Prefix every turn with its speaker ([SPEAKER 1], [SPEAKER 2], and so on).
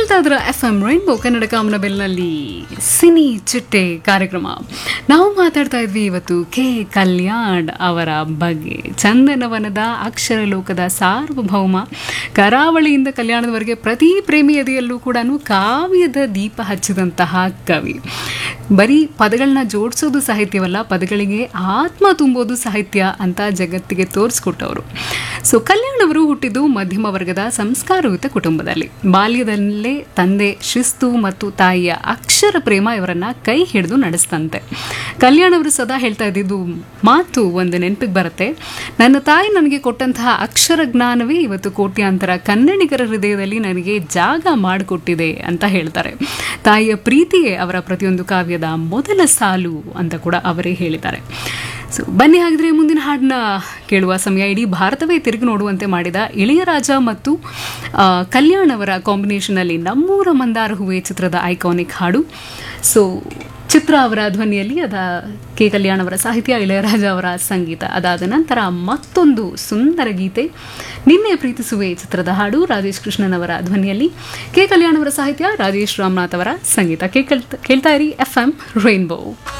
[SPEAKER 1] ಕೇಳ್ತಾ ಇದ್ರ F M rainbow Kannada ಕಾಮನಬೆಲ್ನಲ್ಲಿ ಸಿನಿ ಚಿಟ್ಟೆ ಕಾರ್ಯಕ್ರಮ ನಾವು ಮಾತಾಡ್ತಾ ಇದ್ವಿ ಇವತ್ತು ಕೆ ಕಲ್ಯಾಣ್ ಅವರ ಬಗ್ಗೆ ಚಂದನವನದ ಅಕ್ಷರ ಲೋಕದ ಸಾರ್ವಭೌಮ ಕರಾವಳಿಯಿಂದ ಕಲ್ಯಾಣದವರೆಗೆ ಪ್ರತಿ ಪ್ರೇಮಿ ಎದೆಯಲ್ಲೂ ಕೂಡ ಕಾವ್ಯದ ದೀಪ ಹಚ್ಚಿದಂತಹ ಕವಿ ಬರೀ ಪದಗಳನ್ನ ಜೋಡಿಸೋದು ಸಾಹಿತ್ಯವಲ್ಲ ಪದಗಳಿಗೆ ಆತ್ಮ ತುಂಬೋದು ಸಾಹಿತ್ಯ ಅಂತ ಜಗತ್ತಿಗೆ ತೋರಿಸ್ಕೊಟ್ಟವರು ಸೊ ಕಲ್ಯಾಣ್ ಅವರು ಹುಟ್ಟಿದ್ದು ಮಧ್ಯಮ ವರ್ಗದ ಸಂಸ್ಕಾರಯುತ ಕುಟುಂಬದಲ್ಲಿ ಬಾಲ್ಯದಲ್ಲೇ ತಂದೆ ಶಿಸ್ತು ಮತ್ತು ತಾಯಿಯ ಅಕ್ಷರ ಪ್ರೇಮ ಇವರನ್ನ ಕೈ ಹಿಡಿದು ನಡೆಸ್ತಂತೆ ಕಲ್ಯಾಣ್ ಅವರು ಸದಾ ಹೇಳ್ತಾ ಇದ್ದಿದ್ದು ಮಾತು ಒಂದು ನೆನಪಿಗೆ ಬರುತ್ತೆ ನನ್ನ ತಾಯಿ ನನಗೆ ಕೊಟ್ಟಂತಹ ಅಕ್ಷರ ಜ್ಞಾನವೇ ಇವತ್ತು ಕೋಟ್ಯಾಂತರ ಕನ್ನಡಿಗರ ಹೃದಯದಲ್ಲಿ ನನಗೆ ಜಾಗ ಮಾಡಿಕೊಟ್ಟಿದೆ ಅಂತ ಹೇಳ್ತಾರೆ ತಾಯಿಯ ಪ್ರೀತಿಯೇ ಅವರ ಪ್ರತಿಯೊಂದು ಕಾವ್ಯದ ಮೊದಲ ಸಾಲು ಅಂತ ಕೂಡ ಅವರೇ ಹೇಳಿದ್ದಾರೆ ಸೊ ಬನ್ನಿ ಹಾಗಿದ್ರೆ ಮುಂದಿನ ಹಾಡನ್ನ ಕೇಳುವ ಸಮಯ ಇಡೀ ಭಾರತವೇ ತಿರುಗಿ ನೋಡುವಂತೆ ಮಾಡಿದ ಇಳೆಯರಾಜ ಮತ್ತು ಆ, ಕಲ್ಯಾಣ್ ಅವರ ಕಾಂಬಿನೇಷನಲ್ಲಿ ನಮ್ಮೂರ ಮಂದಾರ ಹೂವೆ ಚಿತ್ರದ ಐಕಾನಿಕ್ ಹಾಡು ಸೊ ಚಿತ್ರ ಅವರ ಧ್ವನಿಯಲ್ಲಿ ಅದ ಕೆ ಕಲ್ಯಾಣ್ ಅವರ ಸಾಹಿತ್ಯ ಇಳೆಯರಾಜ ಅವರ ಸಂಗೀತ ಅದಾದ ನಂತರ ಮತ್ತೊಂದು ಸುಂದರ ಗೀತೆ ನಿನ್ನೆ ಪ್ರೀತಿಸುವೆ ಚಿತ್ರದ ಹಾಡು ರಾಜೇಶ್ ಕೃಷ್ಣನ್ ಅವರ ಧ್ವನಿಯಲ್ಲಿ ಕೆ ಕಲ್ಯಾಣ್ ಅವರ ಸಾಹಿತ್ಯ ರಾಜೇಶ್ ರಾಮನಾಥ್ ಅವರ ಸಂಗೀತ ಕೇಳ್ತಾ ಕೇಳ್ತಾ ಇರಿ ಎಫ್ ಎಂ ರೈನ್ಬೋ